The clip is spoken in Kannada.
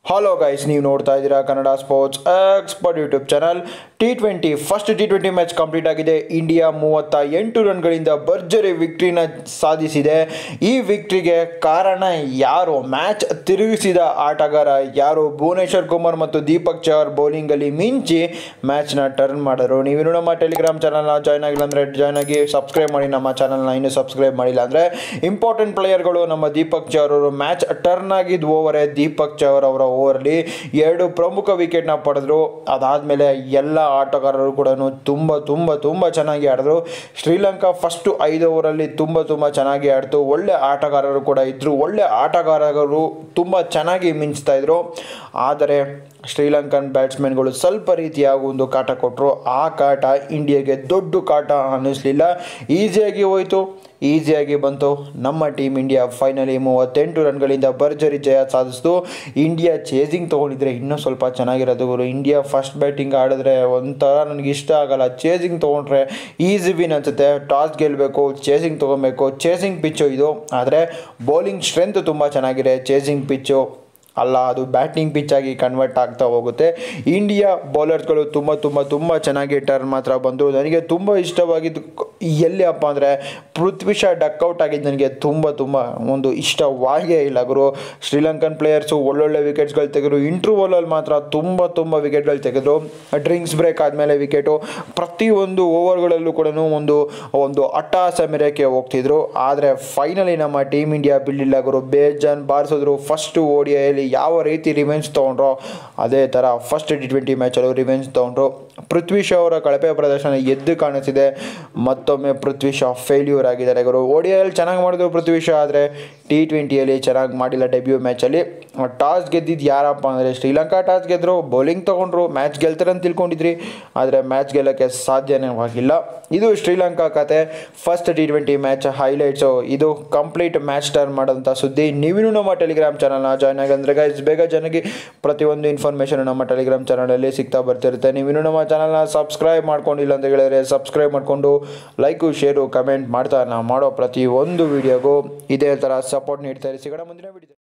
ಹಲೋ ಗೈಸ್ ನೀವು ನೋಡ್ತಾ ಇದ್ದೀರಾ Kannada sports expert YouTube channel T twenty first T twenty match complete ಆಗಿದೆ ಇಂಡಿಯಾ ಮೂವತ್ತ ಎಂಟು ರನ್ಗಳಿಂದ ಭರ್ಜರಿ ವಿಕ್ಟ್ರಿನ ಸಾಧಿಸಿದೆ ಈ ವಿಕ್ಟ್ರಿಗೆ ಕಾರಣ ಯಾರು ಮ್ಯಾಚ್ ತಿರುಗಿಸಿದ ಆಟಗಾರ ಯಾರು ಭುವನೇಶ್ವರ್ ಕುಮಾರ್ ಮತ್ತು ದೀಪಕ್ ಚಹರ್ ಬೌಲಿಂಗಲ್ಲಿ ಮಿಂಚಿ ಮ್ಯಾಚ್ನ ಟರ್ನ್ ಮಾಡಿದ್ರು ನೀವು ನಮ್ಮ ಟೆಲಿಗ್ರಾಮ್ ಚಾನಲ್ನ ಜಾಯ್ನ್ ಆಗಿಲ್ಲ ಅಂದರೆ ಜಾಯ್ನ್ ಆಗಿ ಸಬ್ಸ್ಕ್ರೈಬ್ ಮಾಡಿ ನಮ್ಮ ಚಾನಲ್ನ ಇನ್ನೂ ಸಬ್ಸ್ಕ್ರೈಬ್ ಮಾಡಿಲ್ಲ ಅಂದರೆ ಇಂಪಾರ್ಟೆಂಟ್ ಪ್ಲೇಯರ್ಗಳು ನಮ್ಮ ದೀಪಕ್ ಚಹರ್ ಅವರು ಮ್ಯಾಚ್ ಟರ್ನ್ ಆಗಿದ್ದ ಓವರೇ ದೀಪಕ್ ಚಹರ್ ಅವರ ಓವರಲ್ಲಿ ಎರಡು ಪ್ರಮುಖ ವಿಕೆಟ್ನ ಪಡೆದ್ರು ಅದಾದಮೇಲೆ ಎಲ್ಲ ಆಟಗಾರರು ಕೂಡ ತುಂಬ ತುಂಬ ತುಂಬ ಚೆನ್ನಾಗಿ ಆಡಿದ್ರು ಶ್ರೀಲಂಕಾ ಫಸ್ಟು ಐದು ಓವರಲ್ಲಿ ತುಂಬ ತುಂಬ ಚೆನ್ನಾಗಿ ಆಡ್ತು ಒಳ್ಳೆ ಆಟಗಾರರು ಕೂಡ ಇದ್ದರು ಒಳ್ಳೆ ಆಟಗಾರರು ತುಂಬ ಚೆನ್ನಾಗಿ ಮಿಂಚ್ತಾ ಇದ್ರು ಆದರೆ ಶ್ರೀಲಂಕನ್ ಬ್ಯಾಟ್ಸ್ಮನ್ಗಳು ಸ್ವಲ್ಪ ರೀತಿಯಾಗಿ ಒಂದು ಕಾಟ ಕೊಟ್ಟರು ಆ ಕಾಟ ಇಂಡಿಯಾಗೆ ದೊಡ್ಡ ಕಾಟ ಅನ್ನಿಸ್ಲಿಲ್ಲ ಈಸಿಯಾಗಿ ಹೋಯಿತು ಈಸಿಯಾಗಿ ಬಂತು ನಮ್ಮ ಟೀಮ್ ಇಂಡಿಯಾ ಫೈನಲಿ ಮೂವತ್ತೆಂಟು ರನ್ಗಳಿಂದ ಭರ್ಜರಿ ಜಯ ಸಾಧಿಸ್ತು ಇಂಡಿಯಾ ಚೇಸಿಂಗ್ ತೊಗೊಂಡಿದ್ರೆ ಇನ್ನೂ ಸ್ವಲ್ಪ ಚೆನ್ನಾಗಿರೋದು ಗುರು ಇಂಡಿಯಾ ಫಸ್ಟ್ ಬ್ಯಾಟಿಂಗ್ ಆಡಿದ್ರೆ ಒಂಥರ ನನಗೆ ಇಷ್ಟ ಆಗಲ್ಲ ಚೇಸಿಂಗ್ ತೊಗೊಂಡ್ರೆ ಈಸಿ ವಿನ್ ಅನ್ಸುತ್ತೆ ಟಾಸ್ ಗೆಲ್ಲಬೇಕು ಚೇಸಿಂಗ್ ತೊಗೊಬೇಕು ಚೇಸಿಂಗ್ ಪಿಚ್ಚು ಇದು ಆದರೆ ಬೌಲಿಂಗ್ ಸ್ಟ್ರೆಂತ್ ತುಂಬ ಚೆನ್ನಾಗಿದೆ ಚೇಸಿಂಗ್ ಪಿಚ್ಚು ಅಲ್ಲ ಅದು ಬ್ಯಾಟಿಂಗ್ ಪಿಚ್ ಆಗಿ ಕನ್ವರ್ಟ್ ಆಗ್ತಾ ಹೋಗುತ್ತೆ ಇಂಡಿಯಾ ಬೌಲರ್ಸ್ಗಳು ತುಂಬ ತುಂಬ ತುಂಬ ಚೆನ್ನಾಗಿ ಟರ್ನ್ ಮಾತ್ರ ಬಂದರು ನನಗೆ ತುಂಬ ಇಷ್ಟವಾಗಿದ್ದು ಎಲ್ಲಿ ಅಪ್ಪ ಅಂದರೆ ಪೃಥ್ವಿ ಶಾ ಡಕ್ಔಟ್ ಆಗಿದ್ದು ನನಗೆ ತುಂಬ ತುಂಬ ಒಂದು ಇಷ್ಟವಾಗೇ ಇಲ್ಲ ಗುರು ಶ್ರೀಲಂಕನ್ ಪ್ಲೇಯರ್ಸು ಒಳ್ಳೊಳ್ಳೆ ವಿಕೆಟ್ಸ್ಗಳು ತೆಗೆದ್ರು ಇಂಟ್ರೂವಲಲ್ಲಿ ಮಾತ್ರ ತುಂಬ ತುಂಬ ವಿಕೆಟ್ಗಳು ತೆಗೆದ್ರು ಡ್ರಿಂಕ್ಸ್ ಬ್ರೇಕ್ ಆದಮೇಲೆ ವಿಕೆಟು ಪ್ರತಿಯೊಂದು ಓವರ್ಗಳಲ್ಲೂ ಕೂಡ ಒಂದು ಒಂದು ಅಟ್ಟಹಾಸ ಮೆರೆಯೋಕ್ಕೆ ಹೋಗ್ತಿದ್ರು ಆದರೆ ಫೈನಲಿ ನಮ್ಮ ಟೀಮ್ ಇಂಡಿಯಾ ಬಿಡಲಿಲ್ಲ ಗುರು ಬೇಜಾನ್ ಬಾರಿಸಿದ್ರು ಫಸ್ಟು ಓಡಿಯಲ್ಲಿ ಯಾವ ರೀತಿ ರಿವೆಂಜ್ ತೊಗೊಂಡ್ರೋ ಅದೇ ಥರ ಫಸ್ಟ್ ಟಿ ಟ್ವೆಂಟಿ ಮ್ಯಾಚಲ್ಲೂ ರಿವೆಂಜ್ ತೊಗೊಂಡ್ರು ಪೃಥ್ವಿ ಶಾ ಅವರ ಕಳಪೆ ಪ್ರದರ್ಶನ ಎದ್ದು ಕಾಣಿಸಿದೆ ಮತ್ತೊಮ್ಮೆ ಪೃಥ್ವಿ ಶಾ ಫೇಲ್ಯೂರ್ ಆಗಿದ್ದಾರೆ ಗುರು ಓಡಿಯಲ್ಲಿ ಚೆನ್ನಾಗಿ ಮಾಡಿದ್ರು ಪೃಥ್ವಿ ಶಾ ಆದರೆ ಟಿ ಟ್ವೆಂಟಿಯಲ್ಲಿ ಚೆನ್ನಾಗಿ ಮಾಡಿಲ್ಲ ಡೆಬ್ಯೂ ಮ್ಯಾಚಲ್ಲಿ ಟಾಸ್ ಗೆದ್ದಿದ್ದು ಯಾರಪ್ಪ ಅಂದರೆ ಶ್ರೀಲಂಕಾ ಟಾಸ್ ಗೆದ್ದರು ಬೌಲಿಂಗ್ ತೊಗೊಂಡ್ರು ಮ್ಯಾಚ್ ಗೆಲ್ತಾರೆ ಅಂತ ತಿಳ್ಕೊಂಡಿದ್ರಿ ಆದರೆ ಮ್ಯಾಚ್ ಗೆಲ್ಲೋಕ್ಕೆ ಸಾಧ್ಯನೇ ಆಗಿಲ್ಲ ಇದು ಶ್ರೀಲಂಕಾ ಕತೆ first T twenty match highlights ಇದು ಕಂಪ್ಲೀಟ್ ಮ್ಯಾಚ್ ಟರ್ನ್ ಮಾಡೋಂಥ ಸುದ್ದಿ ನೀವಿನ್ನೂ ನಮ್ಮ ಟೆಲಿಗ್ರಾಮ್ ಚಾನಲ್ನ ಜಾಯ್ನ್ ಆಗಂದ್ರೆ ಗೈಸ್ ಬೇಗ ಜನಕ್ಕೆ ಪ್ರತಿಯೊಂದು ಇನ್ಫಾರ್ಮೇಷನ್ ನಮ್ಮ ಟೆಲಿಗ್ರಾಮ್ ಚಾನಲಲ್ಲಿ ಸಿಗ್ತಾ ಬರ್ತಿರುತ್ತೆ ನೀವಿನ್ನೂ ನಮ್ಮ ಚಾನಲ್ನ ಸಬ್ಸ್ಕ್ರೈಬ್ ಮಾಡ್ಕೊಂಡಿಲ್ಲ ಅಂತ ಹೇಳಿದ್ರೆ ಸಬ್ಸ್ಕ್ರೈಬ್ ಮಾಡಿಕೊಂಡು ಲೈಕು ಶೇರು ಕಮೆಂಟ್ ಮಾಡ್ತಾ ನಾವು ಮಾಡೋ ಪ್ರತಿ ಒಂದು ವೀಡಿಯೋಗೂ ಇದೇ ಥರ ಸಪೋರ್ಟ್ ನೀಡ್ತಾ ಇರಿ ಸಿಗೋಣ ಮುಂದಿನ ವಿಡಿಯೋ